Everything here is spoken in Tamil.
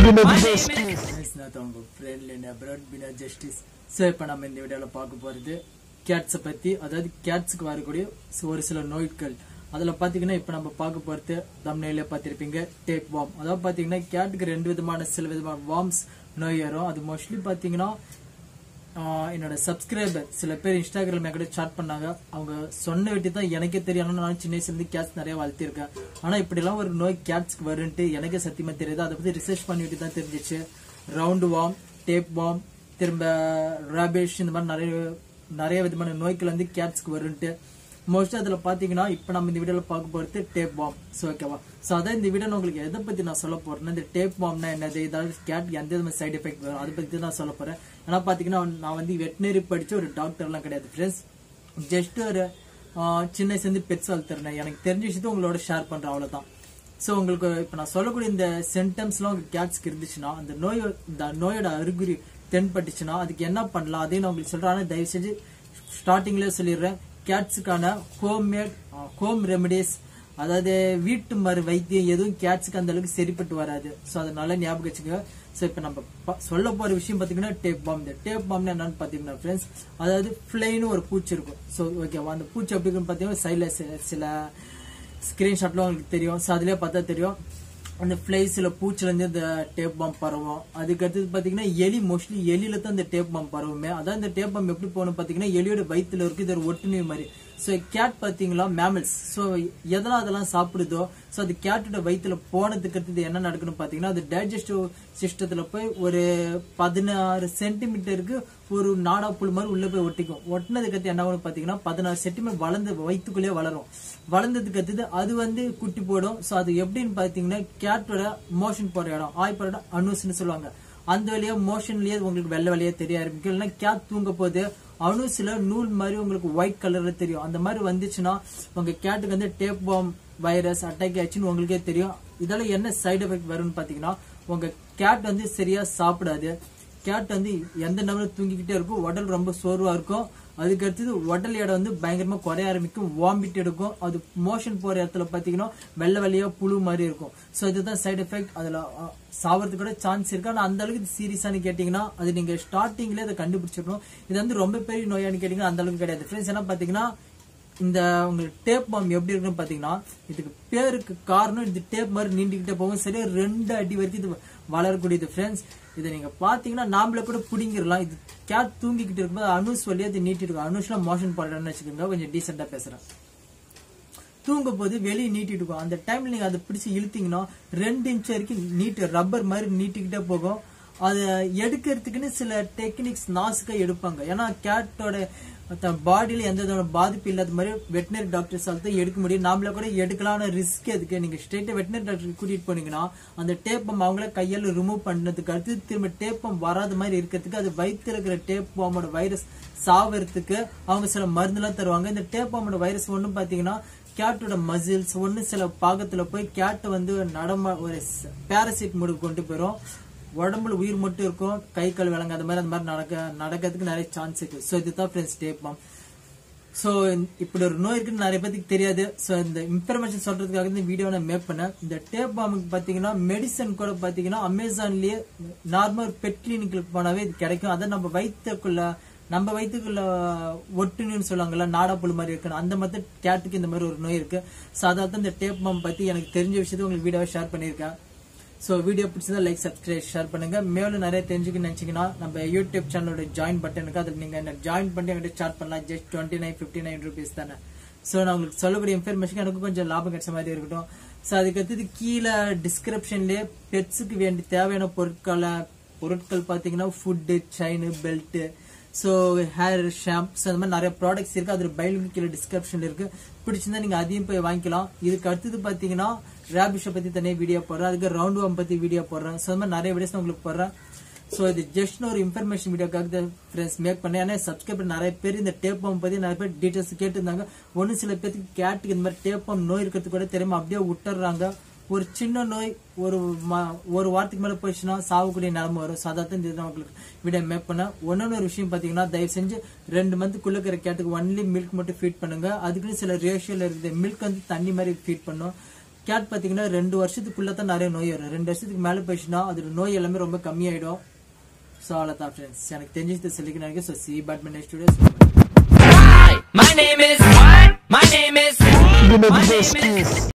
நான் உங்க ஃப்ரெண்ட் லைன் அப்ராட் பினா ஜஸ்டிஸ் ஸோ இப்போ நம்ம இந்த வீடியோவில் பார்க்க போகிறது கேட்ஸை பற்றி அதாவது கேட்ஸுக்கு வரக்கூடிய ஒரு சில நோய்கள் அதில் பார்த்தீங்கன்னா இப்போ நம்ம பார்க்க போகிறது தம்னையில பார்த்துருப்பீங்க டேக் வாம் அதாவது பார்த்தீங்கன்னா கேட்டுக்கு ரெண்டு விதமான சில விதமான வார்ம்ஸ் நோய் வரும் அது மோஸ்ட்லி பார்த்தீங்கன்னா ஆஹ் என்னோட சப்ஸ்கிரைபர் சில பேர் இன்ஸ்டாகிராம் கூட சாட் பண்ணாங்க அவங்க சொன்ன வெட்டி தான் எனக்கே தெரியும் ஆனா நான் சின்ன வயசுல இருந்து கேட்ஸ் நிறைய வளர்த்திருக்கேன் ஆனா இப்படிலாம் ஒரு நோய் கேட்ஸ்க்கு வருன்ட்டு எனக்கே சத்தியமா தெரியுது அதை பத்தி ரிசர்ச் பண்ணிட்டு தான் தெரிஞ்சிச்சு ரவுண்டு வாம் டேப் வாம் திரும்ப ரேபிஷ் இந்த மாதிரி நிறைய நிறைய விதமான நோய்கள் வந்து கேட்ஸ்க்கு வருன்ட்டு மோஸ்ட்லி அதுல பாத்தீங்கன்னா இப்ப நம்ம இந்த வீடியோல பார்க்க போறது டேப் பாம் ஸோ ஓகேவா ஸோ அதான் இந்த வீடியோ உங்களுக்கு எதை பத்தி நான் சொல்ல போறேன்னா இந்த டேப் பாம்னா என்னது இதாவது கேட் எந்த விதமான சைடு எஃபெக்ட் வரும் அதை பத்தி தான் சொல்ல போறேன் ஏன்னா பாத்தீங்கன்னா நான் வந்து வெட்டினரி படிச்ச ஒரு டாக்டர்லாம் கிடையாது ஃப்ரெண்ட்ஸ் ஜஸ்ட் ஒரு ஆஹ், சின்ன வயசுலேருந்து பெட்ஸ் வளர்த்துறேன் எனக்கு தெரிஞ்ச விஷயத்தை உங்களோட ஷேர் பண்றேன் அவ்வளவுதான் ஸோ உங்களுக்கு இப்போ நான் சொல்லக்கூடிய இந்த சிம்டம்ஸ்லாம் உங்க கேட்ஸ்க்கு இருந்துச்சுன்னா அந்த நோய் இந்த நோயோட அறிகுறி தென்பட்டுச்சுன்னா அதுக்கு என்ன பண்ணலாம் அதையும் நான் உங்களுக்கு சொல்றேன் ஆனா தயவு செஞ்சு ஸ்டார்டிங்லேயே சொல்லிடுறேன் கேட்ஸுக்கான ஹோம்மேட் ஹோம் ரெமடிஸ் அதாவது வீட்டு மறு வைத்தியம் எதுவும் கேட்ஸுக்கு அந்த அளவுக்கு சரிப்பட்டு வராது ஸோ அதனால ஞாபகம் வச்சுக்கோங்க ஸோ இப்போ நம்ம ப- சொல்ல போற விஷயம் பார்த்தீங்கன்னா டேப் பாம் இந்த டேப் பாம்னா என்னன்னு பார்த்தீங்கன்னா ஃப்ரெண்ட்ஸ் அதாவது ஃப்ளைன்னு ஒரு பூச்சி இருக்கும் ஸோ ஓகேவா அந்த பூச்சி எப்படி இருக்குன்னு பார்த்தீங்கன்னா சைடில் சில ஸ்கிரீன்ஷாட்லாம் உங்களுக்கு தெரியும் ஸோ அதுலேயே பார்த்தா தெரியும் அந்த ஃப்ளைஸில் பூச்சிலேருந்து இந்த டேப் பாம் பரவும் அதுக்கு அடுத்தது பார்த்தீங்கன்னா எலி மோஸ்ட்லி எலியில தான் இந்த டேப் பாம் பரவுமே அதான் இந்த டேப் பாம் எப்படி போகணும் பார்த்தீங்கன்னா எலியோட வயிற்றுல இருக்கு இது ஒரு ஒட்டுநீர் மாதிரி ஸோ கேட் பார்த்தீங்களா மேமல்ஸ் ஸோ எதெல்லாம் அதெல்லாம் சாப்பிடுதோ ஸோ அது கேட்டோட வயிற்றுல போனதுக்கு அடுத்தது என்ன நடக்கணும் பார்த்தீங்கன்னா அது டைஜஸ்டிவ் சிஸ்டத்தில் போய் ஒரு பதினாறு சென்டிமீட்டருக்கு ஒரு நாடா புல் மாதிரி உள்ள போய் ஒட்டிக்கும் ஒட்டினதுக்கு அடுத்து என்ன ஆகும் பார்த்தீங்கன்னா பதினாறு சென்டிமீட்டர் வளர்ந்து வயிற்றுக்குள்ளேயே வளரும் வளர்ந்ததுக்கு அடுத்தது அது வந்து குட்டி போடும் ஸோ அது எப்படின்னு பார்த்தீங்கன்னா கேட்டோட மோஷன் போற இடம் ஆய்ப்பரோட அனுஸ்னு சொல்லுவாங்க அந்த வழியா மோஷன்லயே உங்களுக்கு வெள்ளை வழியா தெரிய ஆரம்பிக்கும் இல்லைன்னா கேட் தூங்க போது அணுசில நூல் மாதிரி உங்களுக்கு ஒயிட் கலர்ல தெரியும் அந்த மாதிரி வந்துச்சுன்னா உங்க கேட்டுக்கு வந்து டேப் பாம் வைரஸ் அட்டாக் ஆச்சுன்னு உங்களுக்கே தெரியும் இதால என்ன சைடு எஃபெக்ட் வரும்னு பாத்தீங்கன்னா உங்க கேட் வந்து சரியா சாப்பிடாது கேட் வந்து எந்த நேரம் தூங்கிக்கிட்டே இருக்கும் உடல் ரொம்ப சோர்வா இருக்கும் அதுக்கு அடுத்தது உடல் எடை வந்து பயங்கரமா குறைய ஆரம்பிக்கும் வாமிட் எடுக்கும் அது மோஷன் போற இடத்துல பாத்தீங்கன்னா வெள்ளை வெள்ளையா புழு மாதிரி இருக்கும் சோ இதுதான் சைடு எஃபெக்ட் அதுல அஹ், சாவறதுக்கு கூட சான்ஸ் இருக்கு ஆனா அந்த அளவுக்கு சீரியஸானு கேட்டீங்கன்னா அது நீங்க ஸ்டார்டிங்ல அதை கண்டுபிடிச்சிடணும் இது வந்து ரொம்ப பெரிய நோயான்னு கேட்டீங்கன்னா அந்த அளவுக்கு கிடையாது ஃப்ரெண்ட்ஸ் என்ன பாத்தீங்கன்னா இந்த உங்களுக்கு டேப் பாம் எப்படி இருக்குன்னு பாத்தீங்கன்னா இதுக்கு பேருக்கு காரணம் இது டேப் மாதிரி நீண்டிக்கிட்டே போகும் சரியா ரெண்டு அடி வரைக்கும் இது வளரக்கூடியது ஃப்ரெண்ட்ஸ் இதை நீங்க பாத்தீங்கன்னா நாமளே கூட புடிங்கிடலாம் இது கேட் தூங்கிக்கிட்டு இருக்கும்போது அனுஷ் வழியா இது நீட்டிட்டு இருக்கும் அனுஷ்லாம் மோஷன் போடுறேன்னு வச்சுக்கோங்க கொஞ்சம் டீசெண்டா பேசுறேன் தூங்கும் போது வெளியே நீட்டிட்டு இருக்கும் அந்த டைம்ல நீங்க அதை பிடிச்சு இழுத்தீங்கன்னா ரெண்டு இன்ச் வரைக்கும் நீட்டு ரப்பர் மாதிரி நீட்டிக்கிட்டே போகும் அதை எடுக்கிறதுக்குன்னு சில டெக்னிக்ஸ் நாசுக்கா எடுப்பாங்க ஏன்னா கேட்டோட பாடியில எந்த விதமான பாதிப்பு இல்லாத மாதிரி வெட்டினரி டாக்டர்ஸ் தான் எடுக்க முடியும் நாமளே கூட எடுக்கலாம்னு ரிஸ்க் எதுக்கு நீங்க ஸ்ட்ரெயிட்டா வெட்டினரி டாக்டர் கூட்டிட்டு போனீங்கன்னா அந்த டேப்பம் அவங்கள கையால ரிமூவ் பண்ணதுக்கு அடுத்து திரும்ப டேப்பம் வராத மாதிரி இருக்கிறதுக்கு அது வயித்துல இருக்கிற டேப் பாம்போட வைரஸ் சாவறதுக்கு அவங்க சில மருந்துலாம் தருவாங்க இந்த டேப் பாம்போட வைரஸ் ஒன்றும் பாத்தீங்கன்னா கேட்டோட மசில்ஸ் ஒன்று சில பாகத்துல போய் கேட்டை வந்து நடம ஒரு பேரசைட் மூடு கொண்டு போயிடும் உடம்புல உயிர் மட்டும் இருக்கும் கை கால் விலங்கு அந்த மாதிரி அந்த மாதிரி நடக்க நடக்கிறதுக்கு நிறைய சான்ஸ் இருக்கு ஸோ இதுதான் ஃப்ரெண்ட்ஸ் டேப் பாம் ஸோ இப்படி ஒரு நோய் இருக்குன்னு நிறைய பேருக்கு தெரியாது ஸோ இந்த இன்ஃபர்மேஷன் சொல்றதுக்காக இந்த வீடியோ நான் மேக் பண்ணேன் இந்த டேப் பாமுக்கு பார்த்தீங்கன்னா மெடிசன் கூட பார்த்தீங்கன்னா அமேசான்லயே நார்மல் பெட் கிளினிக்கு போனாவே இது கிடைக்கும் அதை நம்ம வயிற்றுக்குள்ள நம்ம வயிற்றுக்குள்ள ஒட்டுன்னு சொல்லுவாங்கல்ல நாடாப்புழு மாதிரி இருக்கு அந்த மாதிரி கேட்டுக்கு இந்த மாதிரி ஒரு நோய் இருக்கு ஸோ அதாவது இந்த டேப் பாம் பத்தி எனக்கு தெரிஞ்ச விஷயத்தை உங்களுக்கு வீடியோவை ஷேர் பண்ணியிருக்கேன் ஸோ வீடியோ பிடிச்சதா லைக் சப்ஸ்கிரைப் ஷேர் பண்ணுங்க மேலும் நிறைய தெரிஞ்சுக்கணும்னு நினைச்சீங்கன்னா நம்ம யூடியூப் சேனலோட ஜாயின் பட்டன் இருக்கு அதில் நீங்க என்ன ஜாயின் பண்ணி என்கிட்ட ஸ்டார்ட் பண்ணலாம் just twenty nine fifty nine rupees தானே ஸோ நான் உங்களுக்கு சொல்லக்கூடிய இன்ஃபர்மேஷன் எனக்கு கொஞ்சம் லாபம் கிடைச்ச மாதிரி இருக்கட்டும் ஸோ அதுக்கு அடுத்தது கீழே டிஸ்கிரிப்ஷன்லேயே பெட்ஸுக்கு வேண்டி தேவையான பொருட்களை பொருட்கள் பார்த்தீங்கன்னா food chain belt so hair shampoos அந்த மாதிரி நிறைய ப்ராடக்ட்ஸ் இருக்கு அதில் பைலுக்கு கீழே டிஸ்கிரிப்ஷன்ல இருக்கு பிடிச்சிருந்தா நீங்க அதையும் போய் வாங்கிக்கலாம் இதுக்கு அடுத்தது பாத்தீங்கன்னா ரேபிஷை பத்தி தனியாக வீடியோ போடுறேன் அதுக்கு ரவுண்ட் வாம் பத்தி வீடியோ போடுறேன் ஸோ அந்த மாதிரி நிறைய வீடியோஸ் உங்களுக்கு போடுறேன் ஸோ இது ஜஸ்ட் ஒரு இன்ஃபர்மேஷன் வீடியோக்காக ஃப்ரெண்ட்ஸ் மேக் பண்ணேன் ஏன்னா சப்ஸ்கிரைபர் நிறைய பேர் இந்த டேப்பம் பத்தி நிறைய பேர் டீட்டெயில்ஸ் கேட்டிருந்தாங்க ஒன்று சில பேருக்கு கேட்டுக்கு இந்த மாதிரி டேப்பம் நோய் இருக்கிறது கூட தெரியாம அப்படியே விட்டுறாங்க ஒரு சின்ன நோய் ஒரு ம- ஒரு வாரத்துக்கு மேல போயிடுச்சுன்னா சாவக்கூடிய நிலைமை வரும் ஸோ அதான் இந்த இதை உங்களுக்கு வீடியோ மேக் பண்ண ஒன்னொன்னு ஒரு விஷயம் பாத்தீங்கன்னா தயவு செஞ்சு ரெண்டு மந்த்துக்குள்ள இருக்கிற கேட்டுக்கு ஒன்லி மில்க் மட்டும் ஃபீட் பண்ணுங்க அதுக்குன்னு சில ரேஷியோல இருக்குது மில்க் வந்து தண்ணி மாதிரி ஃபீட் பண்ணும் கேட் பாத்தீங்கன்னா ரெண்டு வருஷத்துக்குள்ள தான் நிறைய நோய் வரும் ரெண்டு வருஷத்துக்கு மேல போயிடுச்சுன்னா அதோட நோய் எல்லாமே ரொம்ப கம்மியாயிடும் ஸோ அவ்வளோதான் ஃப்ரெண்ட்ஸ் எனக்கு தெரிஞ்சது சொல்லிக்க நினைக்கிறேன் so C badminton studios My name is. My name is. My name is.